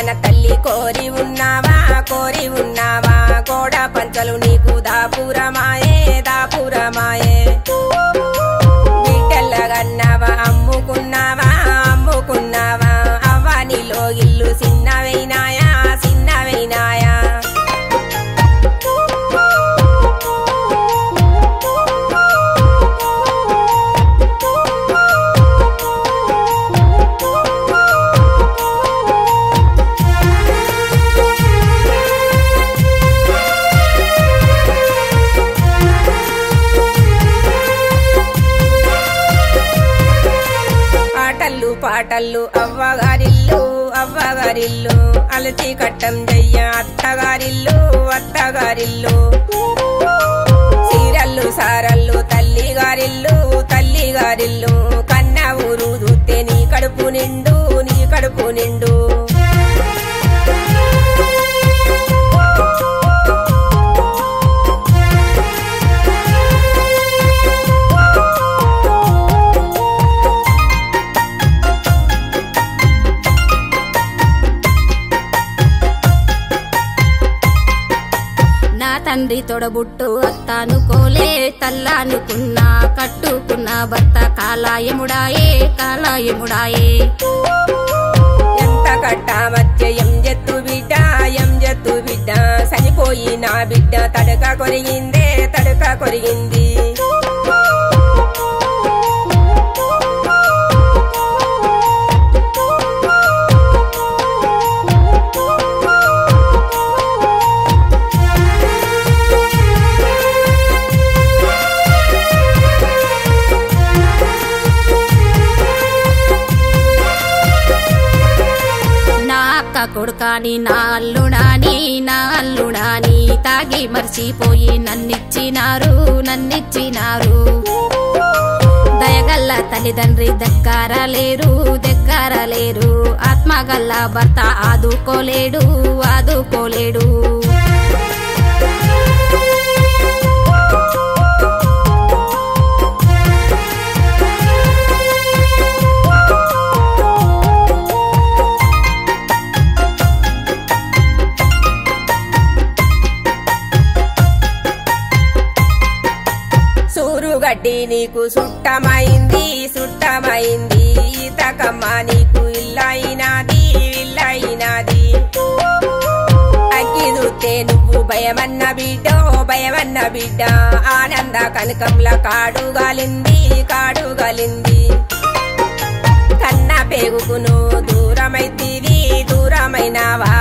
మన తల్లి కోరి ఉన్నావా కోరి ఉన్నావా కోడ పంచలు నీకు దాపురమాయే దాపురమాయే బిడ్డల్లగన్నావా అమ్ముకున్నావా అమ్ముకున్నావా అవ్వానిలో ఇల్లు చిన్నవైనాయా చిన్నవైనాయా ఆటల్లు పాటల్లు అవ్వగారిల్లు అవ్వగారిల్లు అలచి కట్టం జయ్య అత్తగారిల్లు అత్తగారిల్లు చీరల్లు సారల్లు తల్లిగారిల్లు తల్లిగారిల్లు కన్న ఊరు చూస్తే నీ కడుపు నిండు నీ కడుపు నిండు నా తండ్రి తొడబుట్టు అత్తానుకోలే తల్లానుకున్నా కట్టుకున్న భర్త కాలాయముడాయే కాలాయముడాయే ఎంత కట్టామచ్చే ఎం జత్తు బిడ్డ ఎం జత్తు బిడ్డ చనిపోయి నా బిడ్డ తడక కొరిగిందే తడక కొరిగింది నా అక్క కొడుకాని నా అల్లుడాని నా అల్లుడాని తాగి మర్చిపోయి నన్నిచ్చినారు నన్నిచ్చినారు దయగల్ల తల్లిదండ్రి దగ్గర లేరు దగ్గర లేరు ఆత్మగల్ల భర్త ఆదుకోలేడు ఆదుకోలేడు సూరుగడ్డి నీకు సుట్టమైంది సుట్టమైంది ఈతకమ్మ నీకు ఇల్లైనాది ఇల్లైనాది అగ్గి చూస్తే నువ్వు భయమన్న బిడ్డ భయమన్న బిడ్డ ఆనంద కనకంల కాడు గాలింది కాడు గాలింది కన్న పేగుకును దూరమైతివి దూరమైనావా